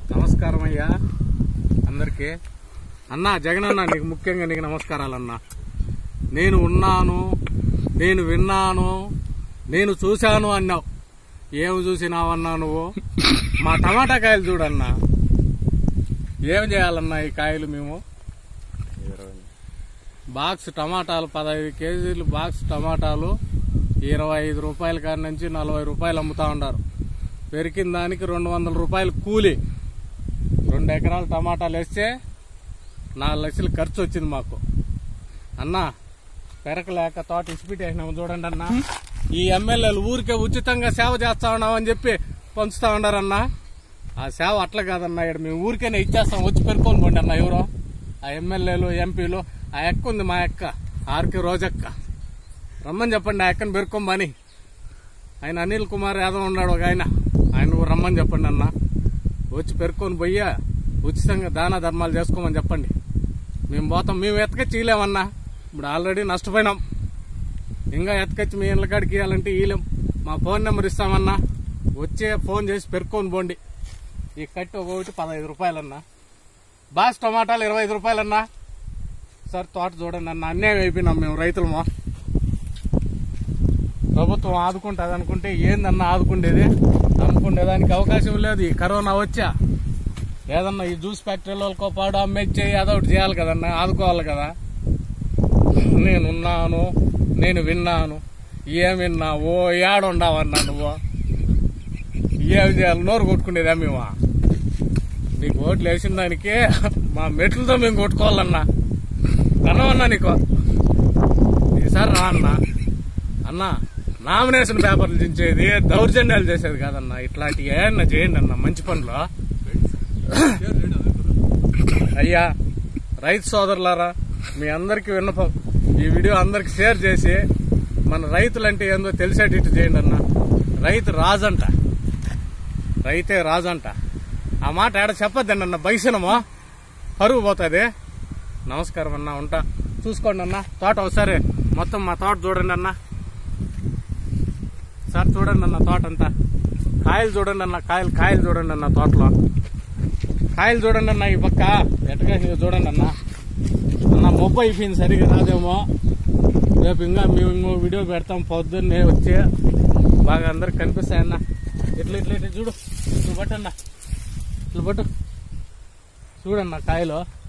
నమస్కారం అయ్యా అందరికీ అన్నా జగన్ అన్న నీకు ముఖ్యంగా నీకు నమస్కారాలన్నా నేను ఉన్నాను నేను విన్నాను నేను చూశాను అన్నావు ఏమి చూసినావన్నా నువ్వు మా టమాటా కాయలు చూడన్నా ఏం చేయాలన్నా ఈ కాయలు మేము బాక్స్ టమాటాలు పదహైదు కేజీలు బాక్స్ టమాటాలు ఇరవై ఐదు రూపాయల కాడి నుంచి నలభై రూపాయలు అమ్ముతా ఉన్నారు పెరికిన దానికి రెండు వందల రూపాయలు కూలి రెండు ఎకరాలు టమాటాలు వేస్తే నాలుగు లక్షలు ఖర్చు వచ్చింది మాకు అన్నా పెరకలేక తోట ఇసిపిటి వేసినాము చూడండి అన్న ఈ ఎమ్మెల్యేలు ఊరికే ఉచితంగా సేవ చేస్తా ఉన్నామని చెప్పి పంచుతా ఉన్నారన్నా ఆ సేవ అట్లా కాదన్నా ఇక్కడ మేము ఊరికేనే ఇచ్చేస్తాం వచ్చి పెరుకొని పోండి అన్న ఎవరో ఆ ఎమ్మెల్యేలు ఎంపీలు ఆ ఎక్క ఉంది మా ఎక్క ఆర్కే రోజక్క రమ్మని చెప్పండి ఆ ఎక్కని పెరుకోమని ఆయన అనిల్ కుమార్ యాదవ్ ఉన్నాడు ఒక ఆయన ఆయన ఊరు రమ్మని చెప్పండి అన్న వచ్చి పెరుకొని పోయి ఉచితంగా దాన ధర్మాలు చేసుకోమని చెప్పండి మేము పోతాం మేము ఎతకచ్చి ఇయ్యలేమన్నా ఇప్పుడు ఆల్రెడీ నష్టపోయినాం ఇంకా ఎతకచ్చి మీ ఇళ్ళ కాడికి ఇవ్వాలంటే ఇయ్యలేం మా ఫోన్ నెంబర్ ఇస్తామన్నా వచ్చే ఫోన్ చేసి పెరుకొని పోండి ఈ కట్టి ఒకటి పదహైదు రూపాయలన్నా బాస్ టమాటాలు ఇరవై ఐదు రూపాయలన్నా సార్ తోట చూడండి అన్న అన్యాయం అయిపోయినాం మేము రైతులమో ప్రభుత్వం ఆదుకుంటుంది అనుకుంటే ఏందన్నా ఆదుకుండేది అమ్ముకునేదానికి అవకాశం లేదు ఈ కరోనా వచ్చా ఏదన్నా ఈ జ్యూస్ ఫ్యాక్టరీలో వాళ్ళకో పాడు అమ్మేచ్చి అదొకటి చేయాలి కదన్నా ఆదుకోవాలి కదా నేనున్నాను నేను విన్నాను ఏం విన్నావు ఏడుండావన్నా నువ్వు ఏం చేయాలి నోరు కొట్టుకునేదా మేము నీకు ఓట్లు వేసిన దానికి మా మెట్లతో మేము కొట్టుకోవాలన్నా కనవన్నా నీకు ఈసారి రా అన్నా అన్నా నామినేషన్ పేపర్లు దించేది దౌర్జన్యాలు చేసేది కాదన్నా ఇట్లాంటివి ఏమన్నా చేయండి అన్న మంచి పనులు అయ్యా రైతు సోదరులారా మీ అందరికి విన్నపం ఈ వీడియో అందరికి షేర్ చేసి మన రైతులంటే ఏందో తెలిసేటట్టు చేయండి అన్న రైతు రాజంట రైతే రాజంట ఆ మాట ఆడ చెప్పొద్దండి అన్న బైసనమో పరువు పోతుంది నమస్కారం అన్న ఉంటా చూసుకోండి అన్న తోట ఒకసారి మొత్తం మా తోట చూడండి అన్న సార్ చూడండి అన్న తోట అంతా కాయలు చూడండి అన్న కాయలు కాయలు చూడండి అన్న తోటలో కాయలు చూడండి అన్న ఈ పక్క ఎట్టగా చూడండి అన్న అన్న మొబ్బ అయిపోయింది సరిగా రాదేమో రేపు ఇంకా మేము ఇంకో వీడియో పెడతాం పొద్దున్నే వచ్చి బాగా అందరికి కనిపిస్తాయన్న ఇట్లా ఇట్లా ఇట్లా చూడు ఇట్లా పట్టన్న ఇట్లా పట్టు చూడన్న కాయలు